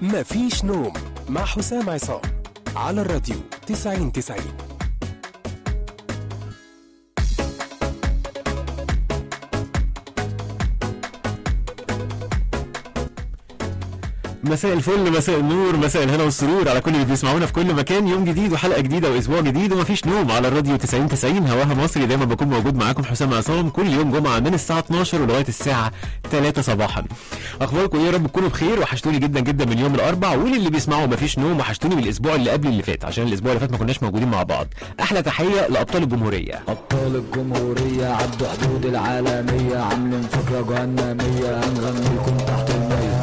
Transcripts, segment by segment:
مفيش نوم مع حسام عصام على الراديو 90 90 مساء الفل مساء النور مساء الهنا والسرور على كل اللي بيسمعونا في كل مكان يوم جديد وحلقه جديده واسبوع جديد ومفيش نوم على الراديو 90 90 هواها مصري دايما بكون موجود معاكم حسام عصام كل يوم جمعه من الساعه 12 ولغايه الساعه 3 صباحا اخباركم ايه يا رب تكونوا بخير وحشتوني جدا جدا من يوم الاربع وللي بيسمعوا مفيش نوم وحشتوني من الاسبوع اللي قبل اللي فات عشان الاسبوع اللي فات ما كناش موجودين مع بعض احلى تحيه لابطال الجمهوريه أبطال الجمهورية عدوا حدود العالمية عاملين فكرة جهنمية هنغني لكم تحت المية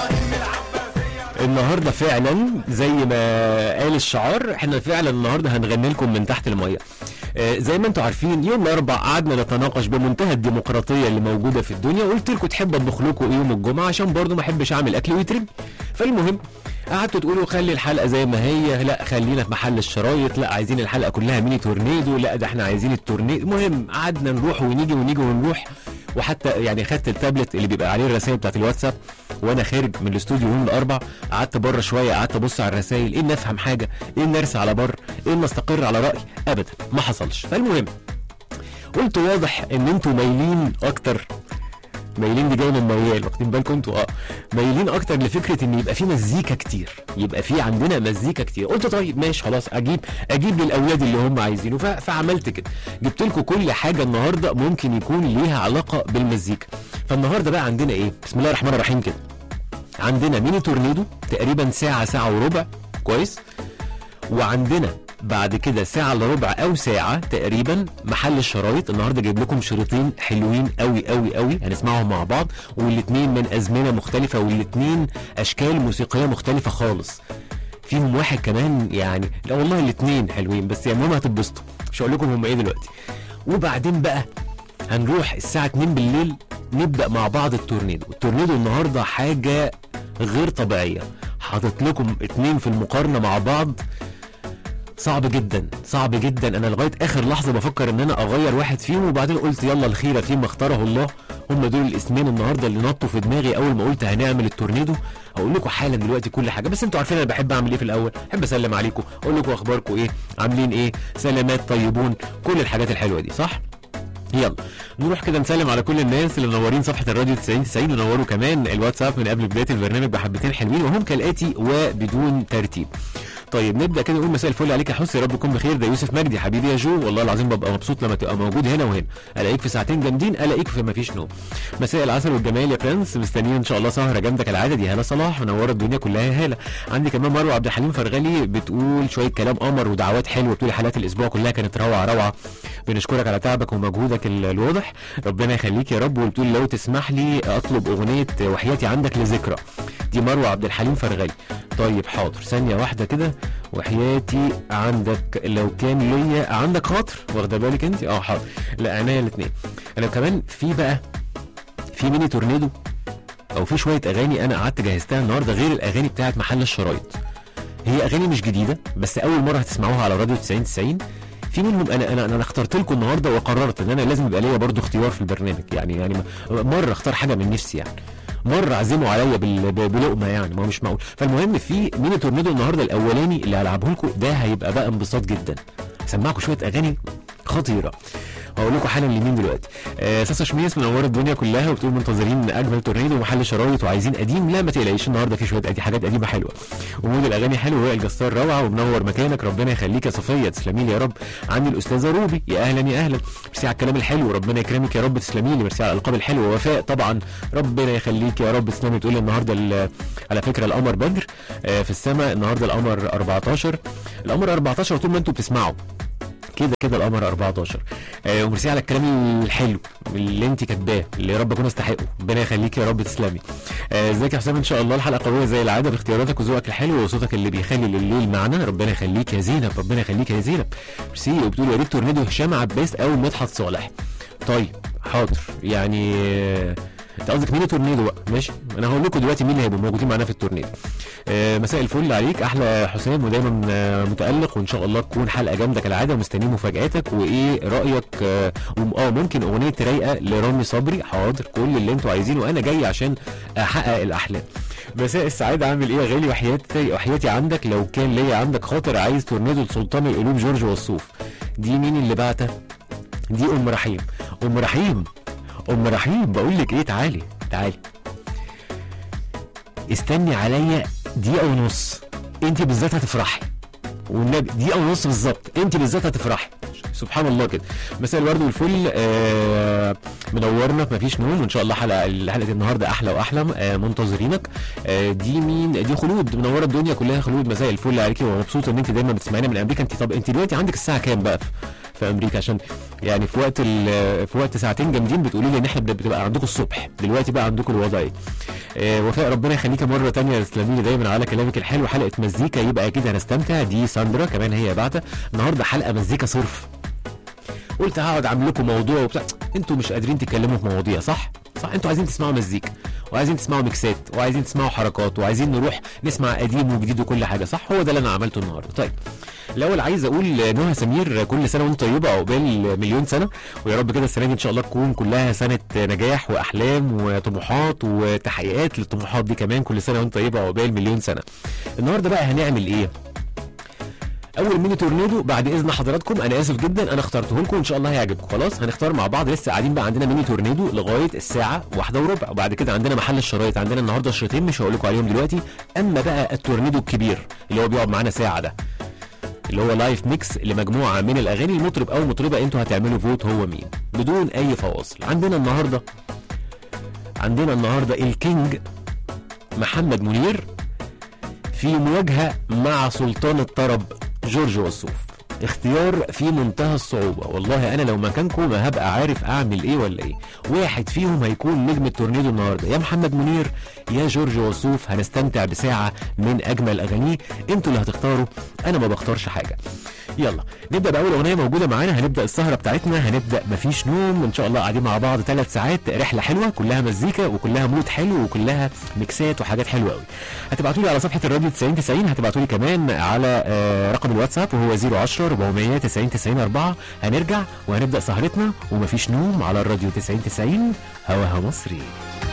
النهارده فعلا زي ما قال الشعار احنا فعلا النهارده هنغني لكم من تحت الميه آه، زي ما انتم عارفين يوم الاربع قعدنا نتناقش بمنتهى الديمقراطيه اللي موجوده في الدنيا وقلت لكم تحب اطبخ لكم يوم الجمعه عشان برضو ما احبش اعمل اكل ويترمي فالمهم قعدتوا تقولوا خلي الحلقه زي ما هي لا خلينا في محل الشرايط لا عايزين الحلقه كلها ميني تورنيدو لا ده احنا عايزين التورنيدو المهم قعدنا نروح ونيجي ونيجي ونروح وحتى يعني خدت التابلت اللي بيبقى عليه الرسائل بتاعت الواتساب وانا خارج من الاستوديو يوم الاربع قعدت بره شويه قعدت ابص على الرسائل ايه إن افهم حاجه ايه إن ارسى على بر ايه إن استقر على راي ابدا ما حصلش فالمهم قلت واضح ان انتوا مايلين اكتر مايلين دي جايه من ميال واخدين بالكم انتوا اه مايلين اكتر لفكره ان يبقى في مزيكا كتير يبقى في عندنا مزيكا كتير قلت طيب ماشي خلاص اجيب اجيب للاولاد اللي هم عايزينه ف- فعملت كده جبت لكم كل حاجه النهارده ممكن يكون ليها علاقه بالمزيكا فالنهارده بقى عندنا ايه بسم الله الرحمن الرحيم كده عندنا ميني تورنيدو تقريبا ساعه ساعه وربع كويس وعندنا بعد كده ساعة الا ربع أو ساعة تقريبا محل الشرايط النهارده جايب لكم شريطين حلوين قوي قوي قوي هنسمعهم مع بعض والاتنين من أزمنة مختلفة والاتنين أشكال موسيقية مختلفة خالص فيهم واحد كمان يعني لا والله الاتنين حلوين بس يعني المهم هتتبسطوا مش هقول لكم هم ايه دلوقتي وبعدين بقى هنروح الساعة 2 بالليل نبدأ مع بعض التورنيدو التورنيدو النهاردة حاجة غير طبيعية حاطط لكم اتنين في المقارنة مع بعض صعب جدا صعب جدا انا لغايه اخر لحظه بفكر ان انا اغير واحد فيهم وبعدين قلت يلا الخيره فيما اختاره الله هم دول الاسمين النهارده اللي نطوا في دماغي اول ما قلت هنعمل التورنيدو هقول لكم حالا دلوقتي كل حاجه بس انتوا عارفين انا بحب اعمل ايه في الاول بحب اسلم عليكم اقول لكم اخباركم ايه عاملين ايه سلامات طيبون كل الحاجات الحلوه دي صح يلا نروح كده نسلم على كل الناس اللي منورين صفحه الراديو 90 90 ونوروا كمان الواتساب من قبل بدايه البرنامج بحبتين حلوين وهم كالاتي وبدون ترتيب طيب نبدا كده نقول مساء الفل عليك يا حس يا رب تكون بخير ده يوسف مجدي حبيبي يا جو والله العظيم ببقى مبسوط لما تبقى موجود هنا وهنا الاقيك في ساعتين جامدين الاقيك في مفيش نوم مساء العسل والجمال يا برنس مستنيين ان شاء الله سهره جامده كالعاده دي هاله صلاح منوره الدنيا كلها يا هاله عندي كمان مروه عبد الحليم فرغلي بتقول شويه كلام قمر ودعوات حلوه بتقول حالات الاسبوع كلها كانت روعه روعه بنشكرك على تعبك ومجهودك ال- الواضح ربنا يخليك يا رب وبتقول لو تسمح لي اطلب اغنيه وحياتي عندك لذكرى دي مروه عبد الحليم فرغلي طيب حاضر ثانيه واحده كده وحياتي عندك لو كان ليا عندك خاطر واخده بالك انت اه حاضر لا عينيا الاثنين انا كمان في بقى في ميني تورنيدو او في شويه اغاني انا قعدت جهزتها النهارده غير الاغاني بتاعت محل الشرايط هي اغاني مش جديده بس اول مره هتسمعوها على راديو 90 90 في منهم انا انا انا اخترت لكم النهارده وقررت ان انا لازم يبقى ليا برضو اختيار في البرنامج يعني يعني م- مره اختار حاجه من نفسي يعني مره عزموا عليا بال- ب- بلقمه يعني ما هو مش معقول فالمهم في ميني تورنيدو النهارده الاولاني اللي هلعبه لكم ده هيبقى بقى انبساط جدا هسمعكم شويه اغاني خطيره هقول لكم حالا لمين دلوقتي آه ساسا شميس منوره الدنيا كلها وبتقول منتظرين اجمل تورنيدو ومحل شرايط وعايزين قديم لا ما تقلقيش النهارده في شويه أدي حاجات قديمه حلوه ومود الاغاني حلو وائل جسار روعه ومنور مكانك ربنا يخليك يا صفيه تسلمي لي يا رب عندي الاستاذه روبي يا اهلا يا اهلا ميرسي على الكلام الحلو ربنا يكرمك يا رب تسلمي لي ميرسي على الالقاب الحلوه وفاء طبعا ربنا يخليك يا رب تسلمي تقول لي النهارده ال- على فكره القمر بدر آه في السماء النهارده القمر 14 القمر 14 طول ما انتوا بتسمعوا كده كده القمر 14 آه وميرسي على الكلام الحلو اللي انت كاتباه اللي يا رب اكون استحقه ربنا يخليك يا رب تسلمي آه، ازيك يا حسام ان شاء الله الحلقه قويه زي العاده باختياراتك وذوقك الحلو وصوتك اللي بيخلي الليل معنا ربنا يخليك يا زينب ربنا يخليك يا زينب ميرسي وبتقول يا ريت تورنيدو هشام عباس او مدحت صالح طيب حاضر يعني آه، انت قصدك مين التورنيدو بقى ماشي انا هقول لكم دلوقتي مين اللي هيبقوا موجودين معانا في التورنيدو آه، مساء الفل عليك احلى حسام ودايما آه، متالق وان شاء الله تكون حلقه جامده كالعاده ومستنيين مفاجاتك وايه رايك آه، وم- اه ممكن اغنيه رايقه لرامي صبري حاضر كل اللي انتوا عايزينه انا جاي عشان احقق الاحلام مساء السعادة عامل ايه يا غالي وحياتي وحياتي عندك لو كان ليا عندك خاطر عايز تورنيدو لسلطان القلوب جورج وصوف دي مين اللي بعته دي ام رحيم ام رحيم ام رحيم بقول لك ايه تعالي تعالي استني عليا دقيقة ونص انت بالذات هتفرحي والنبي دقيقة ونص بالظبط انت بالذات هتفرحي سبحان الله كده مساء الورد والفل آه منورنا في مفيش نوم وان شاء الله حلقه حلقه النهارده احلى واحلى آه منتظرينك آه دي مين دي خلود منوره الدنيا كلها خلود مساء الفل عليكي ومبسوطه ان انت دايما بتسمعينا من امريكا انت طب انت دلوقتي عندك الساعه كام بقى في- في امريكا عشان يعني في وقت ال- في وقت ساعتين جامدين بتقولي لي ان احنا بتبقى عندكم الصبح دلوقتي بقى عندكم الوضع ايه آه وفاء ربنا يخليكي مره تانية تسلمي لي دايما على كلامك الحلو حلقه مزيكا يبقى اكيد هنستمتع دي ساندرا كمان هي بعتة النهارده حلقه مزيكا صرف قلت هقعد اعمل لكم موضوع وبتاع انتوا مش قادرين تتكلموا في مواضيع صح صح انتوا عايزين تسمعوا مزيكا وعايزين تسمعوا ميكسات وعايزين تسمعوا حركات وعايزين نروح نسمع قديم وجديد وكل حاجه صح هو ده اللي انا عملته النهارده طيب الاول عايز اقول نهى سمير كل سنه وانت طيبه عقبال مليون سنه ويا رب كده السنه دي ان شاء الله تكون كلها سنه نجاح واحلام وطموحات وتحقيقات للطموحات دي كمان كل سنه وانت طيبه عقبال مليون سنه النهارده بقى هنعمل ايه اول ميني تورنيدو بعد اذن حضراتكم انا اسف جدا انا اخترته لكم ان شاء الله هيعجبكم خلاص هنختار مع بعض لسه قاعدين بقى عندنا ميني تورنيدو لغايه الساعه واحدة وربع وبعد كده عندنا محل الشرايط عندنا النهارده شريطين مش هقول لكم عليهم دلوقتي اما بقى التورنيدو الكبير اللي هو بيقعد معانا ساعه ده اللي هو لايف ميكس لمجموعه من الاغاني المطرب او مطربه انتوا هتعملوا فوت هو مين بدون اي فواصل عندنا النهارده عندنا النهارده الكينج محمد منير في مواجهة مع سلطان الطرب جورج وسوف اختيار في منتهى الصعوبة والله أنا لو مكانكم ما هبقى عارف أعمل إيه ولا إيه واحد فيهم هيكون نجم التورنيدو النهاردة يا محمد منير يا جورج وسوف هنستمتع بساعة من أجمل أغانيه أنتوا اللي هتختاروا أنا ما بختارش حاجة يلا نبدا باول اغنيه موجوده معانا هنبدا السهره بتاعتنا هنبدا مفيش نوم ان شاء الله قاعدين مع بعض ثلاث ساعات رحله حلوه كلها مزيكا وكلها مود حلو وكلها ميكسات وحاجات حلوه قوي هتبعتوا لي على صفحه الراديو 90 90 هتبعتوا لي كمان على آه، رقم الواتساب وهو 010 400 90 90 4 هنرجع وهنبدا سهرتنا ومفيش نوم على الراديو 90 90 هواها مصري